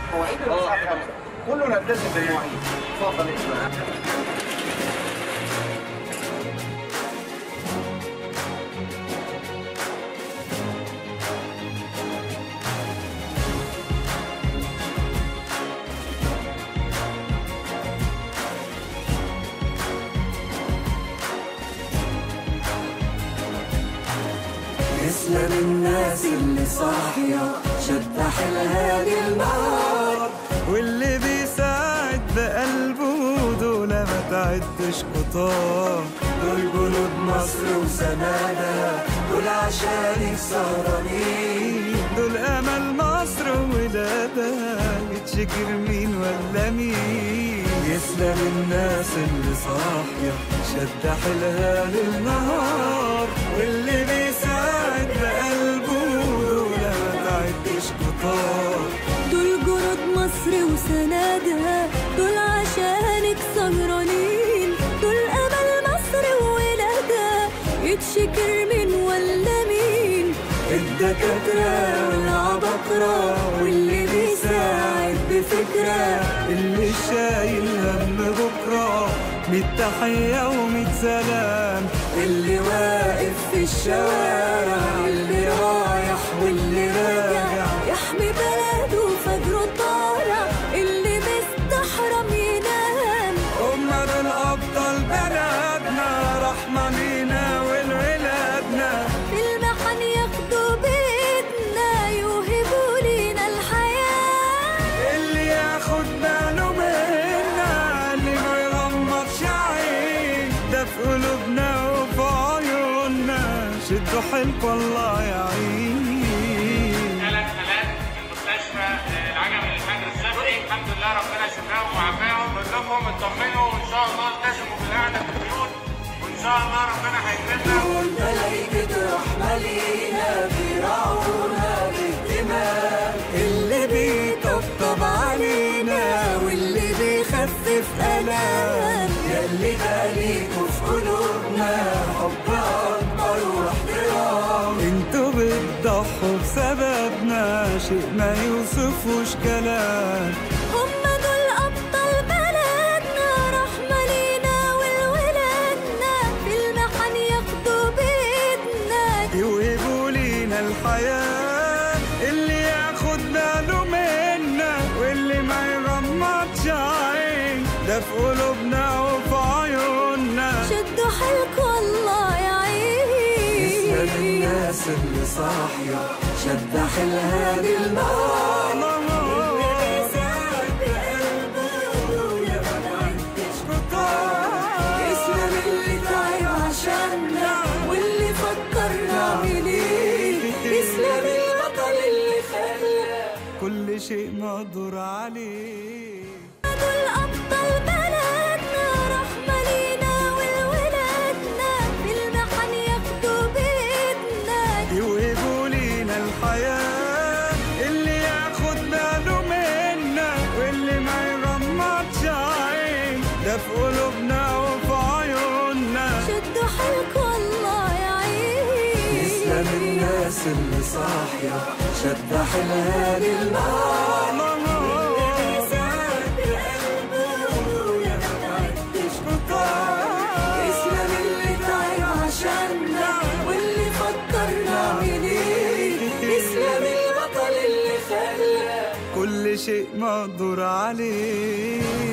مواعيد الساعه 5 كله نلتزم بالمواعيد اتفضل اسمع يسلم الناس اللي صاحية شد حيلها للنار واللي بيساعد بقلبه دول ما تعدش قطار دول جنود مصر وسنادها دول عشانك سهرانين دول امل مصر وولادها يتشكر مين ولا مين يسلم الناس اللي صاحية شد حيلها للنهار واللي بيساعد بقلبه دول ما تعدش قطار دول جنود مصر وسنادها دول عشانك سهرانين دول امل مصر وولادها يتشكر من ولا مين الدكاترة والعبقرة واللي بيساعد بفكرة اللي شايل هم بكرة ميت تحية وميت سلام اللي واقف في الشوارع اللي رايح واللي راجع يحمي بلده فجره طالع اللي مستحرم ينام هما دول أبطال بلدنا رحمة لينا ولولادنا في المحن ياخدوا بيتنا يوهبوا لينا الحياة اللي ياخد باله منا اللي ما يغمضش عين ده في قلوبنا وفي عيوننا شدوا حيلكوا الله يعين ثلاث حالات في المستشفى آه، العجمي للحجر الصدري الحمد لله ربنا شفاهم وعافاهم بقول لكم اطمنوا وان شاء الله التزموا بالقعده في البيوت وان شاء الله ربنا هيكرمنا ملايكة رحمة لينا بيرعونا باهتمام اللي بيطبطب علينا واللي بيخفف ألام ياللي باليكوا في قلوبنا حب أكبر واحترام انتوا بتضحوا بسببنا شيء ما يوصفوش كلام هم دول أبطال بلدنا رحمة لينا ولولادنا في المحن ياخدوا بيتنا يوهبوا لينا الحياة اللي ياخد باله منا واللي ما يغمضش عين ده في قلوبنا وفي عيوننا شدوا حيلكوا الله يسلم يعين الناس اللي صاحية شد حيلها للنار يسلم اللي تعب عشاننا واللي فكر نعمل ايه يسلم البطل اللي خلى كل شيء مقدور عليه دول أبطال بلدنا رحمة لينا ولولادنا في المحن ياخدوا بيتنا يوهبوا لينا الحياة اللي ياخد باله منا واللي ما يغمضش عين ده في قلوبنا وفي عيوننا شدوا حيلكوا الله يعين يسلم الناس اللي صاحية شد حيلها للنار يسلم اللي تعب عشاننا واللي فكر نعمل ايه يسلم البطل اللي خلى كل شيء مقدور عليه